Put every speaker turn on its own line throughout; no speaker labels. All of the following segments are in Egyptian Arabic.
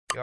Yo.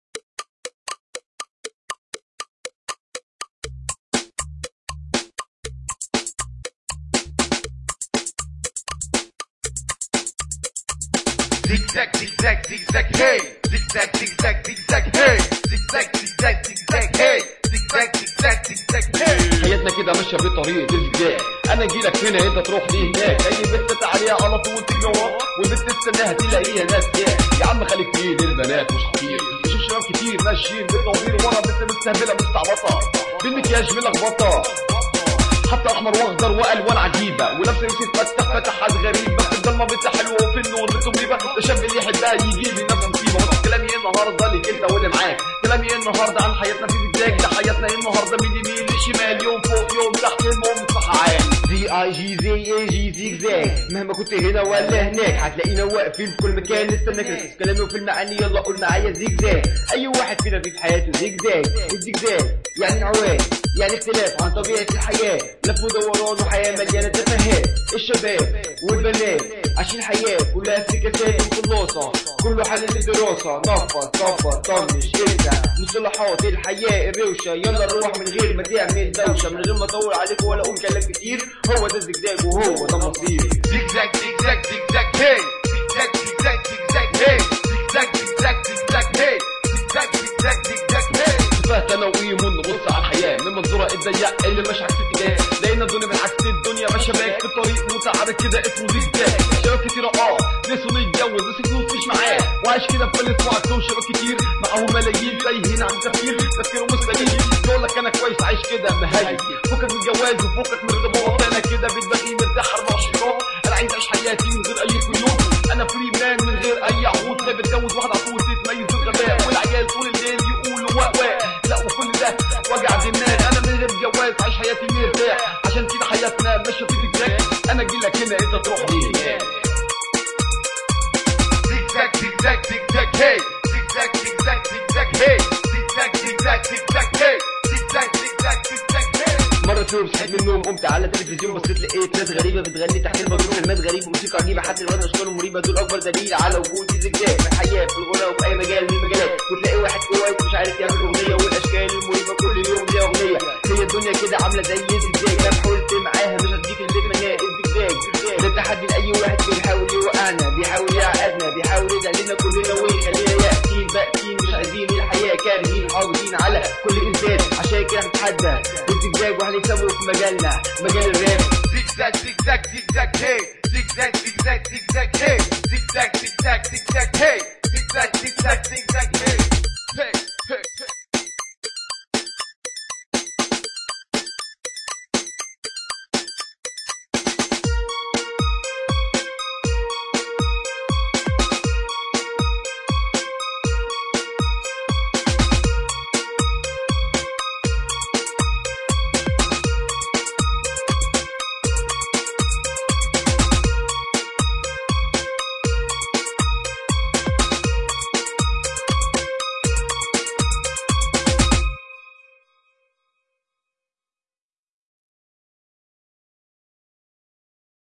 Zigzag, zigzag, zigzag, hey. Zigzag, zigzag, zigzag, hey. Zigzag, zigzag, zigzag, hey. Zigzag, zigzag, zigzag, hey.
حياتنا كده ماشيه بطريقه الزجاج انا اجي لك هنا انت تروح لي هناك اي بنت تعاليها على طول تجري وراك والبنت تستناها تلاقيها ناس يا عم خليك فيه للبنات مش خطير بشوف شباب كتير ماشيين بالطوابير ورا بنت مستهبله مستعبطه بالمكياج ملخبطه حتى احمر واخضر والوان عجيبه ولابسه لبس يتفتح فتحات غريبه في الضلمه بنت حلوه وفي النور بنت مريبه ده شاب اللي يحبها يجي لي نفس مصيبه وده كلامي ايه النهارده ليك انت واللي معاك كلامي ايه النهارده عن حياتنا في زجاج ده حياتنا ايه النهارده من يمين لشمال يوم فوق يوم تحت المهم صح عام
زي اي جي زي اي جي زيجزاج مهما كنت هنا ولا هناك هتلاقينا واقفين في كل مكان نستناك ركز كلامي وفي المعاني يلا قول معايا زيجزاج اي واحد فينا في حياته زيجزاج الزيجزاج يعني عواد يعني اختلاف عن طبيعة الحياة لف ودوران وحياة مليانة تفاهات الشباب والبنات عايشين حياة كلها افتكاسات وخلاصة كله حل الدراسة نفض صفر طنش ارجع مصطلحات الحياة الروشة يلا نروح من غير ما تعمل دوشة من غير ما اطول عليك ولا اقول كلام كتير هو ده الزجزاج وهو ده مصير
Zigzag, zigzag, zigzag, hey. Zigzag, zigzag, zigzag, hey. Zigzag, zigzag, zigzag, hey. Zigzag, zigzag, zigzag, hey.
فيها تنويم ونبص على الحياه من منظورها الضيق اللي ماشي عكس اتجاه لقينا الدنيا من عكس الدنيا ماشيه باك في طريق متعرض كده اسمه زيجزاج شباب كتير اه نسوا نتجوز بس فلوس مش معاه وعايش كده في بلد وعكسهم شباب كتير معاهم ملايين تايهين عن تفكير تفكيرهم مستقيم يقول لك انا كويس عايش كده مهيئ فكك من الجواز وفكك من الارتباط انا كده بتبقي مرتاح 24 انا عايز اعيش حياتي من غير اي قيود انا فري مان من غير اي عقود خايف اتجوز واحده على طول تتميز بالغباء والعيال طول الليل يقولوا واق واق لا وكل ده وجع دماغ انا من غير جواز عايش حياتي مرتاح عشان كده حياتنا ماشيه في زجاج انا اجي لك هنا انت تروح لي هناك
Zigzag, zigzag, zigzag, hey. Zigzag, zigzag, zigzag, hey. Zigzag, zigzag, zigzag, hey. Zigzag, zigzag, zigzag, hey.
مرة في يوم صحيت من النوم قمت على التلفزيون بصيت لقيت ناس غريبة بتغني تحت المجروح كلمات غريبة وموسيقى عجيبة حتى الوزن اشكالهم مريبة دول اكبر دليل على وجود الزجاج في الحياة في الغنى وفي اي مجال من المجالات وتلاقي واحد كويس مش عارف يعمل اغنية والاشكال المريبة كل يوم ليها اغنية هي الدنيا كده عاملة زي الزجاج لو حاولت معاها مش هتديك اللي تتمناه الزجاج ده تحدي لاي واحد بيحاول يوقعنا بيحاول يعقدنا بيحاول يدلنا كلنا ويخلينا يأسين بائسين مش عايزين الحياة كارهين حافظين على كل انسان عشان كده هنتحدى الزجاج وهنكسبه في مجالنا مجال الراب
Zigzag, zigzag, zigzag, hey. Zigzag, zigzag, zigzag, hey. Zigzag, zigzag, zigzag.